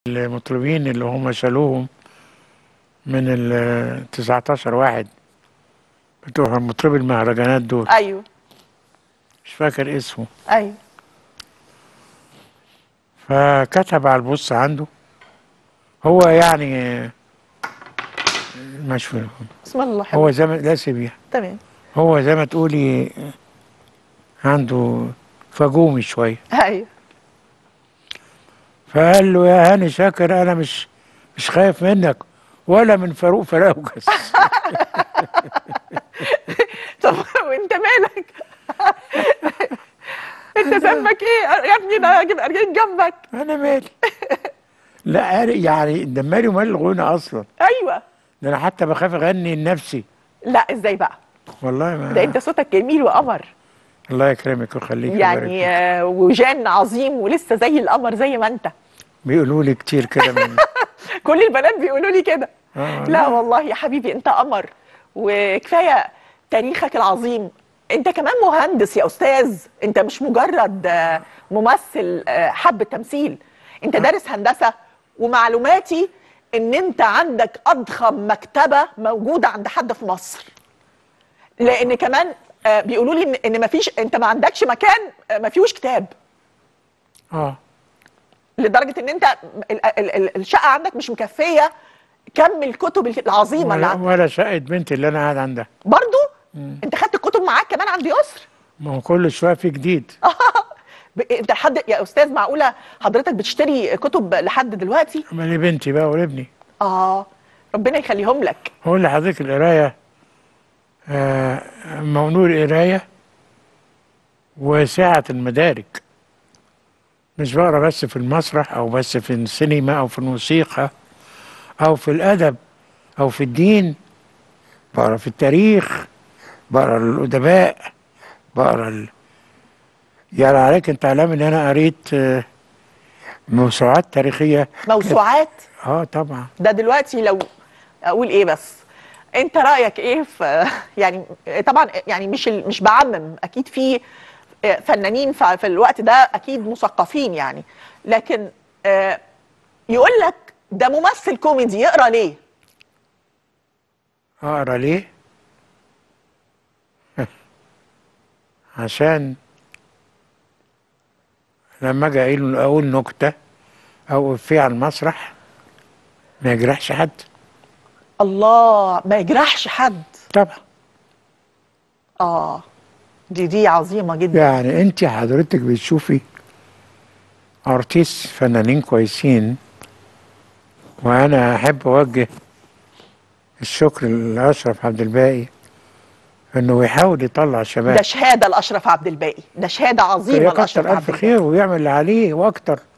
المطربين اللي هم شالوهم من ال 19 واحد بتوع مطربي المهرجانات دول ايوه مش فاكر اسمه ايوه فكتب على البص عنده هو يعني مش فاهم اسم الله حلو هو زي ما لا سيبيها تمام هو زي ما تقولي عنده فجومي شويه ايوه فقال له يا هاني شاكر انا مش مش خايف منك ولا من فاروق فراوجس طب وانت مالك انت ذنبك ايه يا ابني ده اجيب ارجيك جنبك انا مالي لا عارف- يعني ده مالي ومال الغنى اصلا ايوه ده انا حتى بخاف اغني لنفسي لا ازاي بقى والله ما ده انت صوتك جميل وقمر الله يكرمك ويخليك يعني ويبارك فيك. آه، وجان عظيم ولسه زي القمر زي ما انت بيقولوا لي كتير كده من كل البنات بيقولوا لي كده آه، لا والله يا حبيبي انت قمر وكفايه تاريخك العظيم انت كمان مهندس يا استاذ انت مش مجرد آه، ممثل آه، حب التمثيل انت دارس هندسه ومعلوماتي ان انت عندك اضخم مكتبه موجوده عند حد في مصر لان كمان آه، بيقولوا لي ان ان مفيش انت ما عندكش مكان آه، ما فيهوش كتاب اه لدرجه ان انت ال- ال- ال- الشقه عندك مش مكفيه كم الكتب العظيمه اللي ولا, عندك ولا شقه بنتي اللي انا قاعد عندها برضو انت خدت الكتب معاك كمان عند يسر ما هو كل شويه في جديد ب- انت حد يا استاذ معقوله حضرتك بتشتري كتب لحد دلوقتي اما لبنتي بقى ولابني اه ربنا يخليهم لك هقول لحضرتك القرايه آه مونور القرايه وسعه المدارك مش بقرا بس في المسرح او بس في السينما او في الموسيقى او في الادب او في الدين بقرا في التاريخ بقرا الادباء بقرا ال... يعني عليك انت علام ان انا قريت آه، موسوعات تاريخيه موسوعات اه طبعا ده دلوقتي لو اقول ايه بس انت رايك ايه في يعني طبعا يعني مش ال- مش بعمم اكيد في فنانين ف- في الوقت ده اكيد مثقفين يعني لكن آه، يقول لك ده ممثل كوميدي يقرا ليه اقرا ليه عشان لما اجي اقول اقول نكته او افيه على المسرح ما يجرحش حد الله ما يجرحش حد طبعا اه دي دي عظيمه جدا يعني انت حضرتك بتشوفي ارتيست فنانين كويسين وانا احب اوجه الشكر لاشرف عبد الباقي انه يحاول يطلع شباب ده شهاده لاشرف عبد الباقي ده شهاده عظيمه يكتر لاشرف عبد الف الباقي خير ويعمل اللي عليه واكتر